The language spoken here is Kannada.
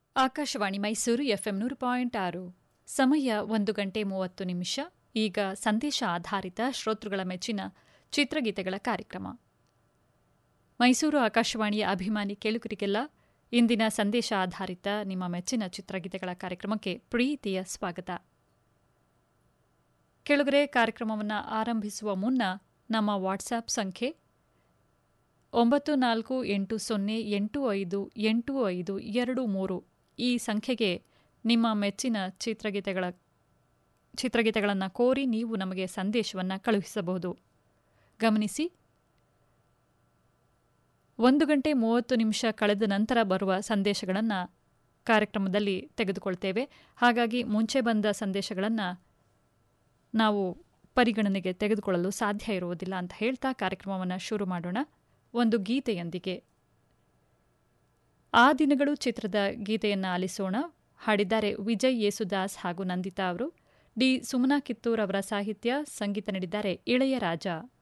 ಆಕಾಶವಾಣಿ ಮೈಸೂರು ಎಫ್ಎಂ ನೂರು ಪಾಯಿಂಟ್ ಆರು ಸಮಯ ಒಂದು ಗಂಟೆ ಮೂವತ್ತು ನಿಮಿಷ ಈಗ ಸಂದೇಶ ಆಧಾರಿತ ಶ್ರೋತೃಗಳ ಮೆಚ್ಚಿನ ಚಿತ್ರಗೀತೆಗಳ ಕಾರ್ಯಕ್ರಮ ಮೈಸೂರು ಆಕಾಶವಾಣಿಯ ಅಭಿಮಾನಿ ಕೇಳುಗರಿಗೆಲ್ಲ ಇಂದಿನ ಸಂದೇಶ ಆಧಾರಿತ ನಿಮ್ಮ ಮೆಚ್ಚಿನ ಚಿತ್ರಗೀತೆಗಳ ಕಾರ್ಯಕ್ರಮಕ್ಕೆ ಪ್ರೀತಿಯ ಸ್ವಾಗತ ಕೆಳಗರೆ ಕಾರ್ಯಕ್ರಮವನ್ನು ಆರಂಭಿಸುವ ಮುನ್ನ ನಮ್ಮ ವಾಟ್ಸ್ಆಪ್ ಸಂಖ್ಯೆ ಒಂಬತ್ತು ನಾಲ್ಕು ಎಂಟು ಸೊನ್ನೆ ಎಂಟು ಐದು ಎಂಟು ಐದು ಎರಡು ಮೂರು ಈ ಸಂಖ್ಯೆಗೆ ನಿಮ್ಮ ಮೆಚ್ಚಿನ ಚಿತ್ರಗೀತೆಗಳ ಚಿತ್ರಗೀತೆಗಳನ್ನು ಕೋರಿ ನೀವು ನಮಗೆ ಸಂದೇಶವನ್ನು ಕಳುಹಿಸಬಹುದು ಗಮನಿಸಿ ಒಂದು ಗಂಟೆ ಮೂವತ್ತು ನಿಮಿಷ ಕಳೆದ ನಂತರ ಬರುವ ಸಂದೇಶಗಳನ್ನು ಕಾರ್ಯಕ್ರಮದಲ್ಲಿ ತೆಗೆದುಕೊಳ್ತೇವೆ ಹಾಗಾಗಿ ಮುಂಚೆ ಬಂದ ಸಂದೇಶಗಳನ್ನು ನಾವು ಪರಿಗಣನೆಗೆ ತೆಗೆದುಕೊಳ್ಳಲು ಸಾಧ್ಯ ಇರುವುದಿಲ್ಲ ಅಂತ ಹೇಳ್ತಾ ಕಾರ್ಯಕ್ರಮವನ್ನು ಶುರು ಮಾಡೋಣ ಒಂದು ಗೀತೆಯೊಂದಿಗೆ ಆ ದಿನಗಳು ಚಿತ್ರದ ಗೀತೆಯನ್ನು ಆಲಿಸೋಣ ಹಾಡಿದ್ದಾರೆ ವಿಜಯ್ ಯೇಸುದಾಸ್ ಹಾಗೂ ನಂದಿತಾ ಅವರು ಡಿ ಸುಮನಾ ಕಿತ್ತೂರ್ ಅವರ ಸಾಹಿತ್ಯ ಸಂಗೀತ ನೀಡಿದ್ದಾರೆ ಇಳೆಯ ರಾಜ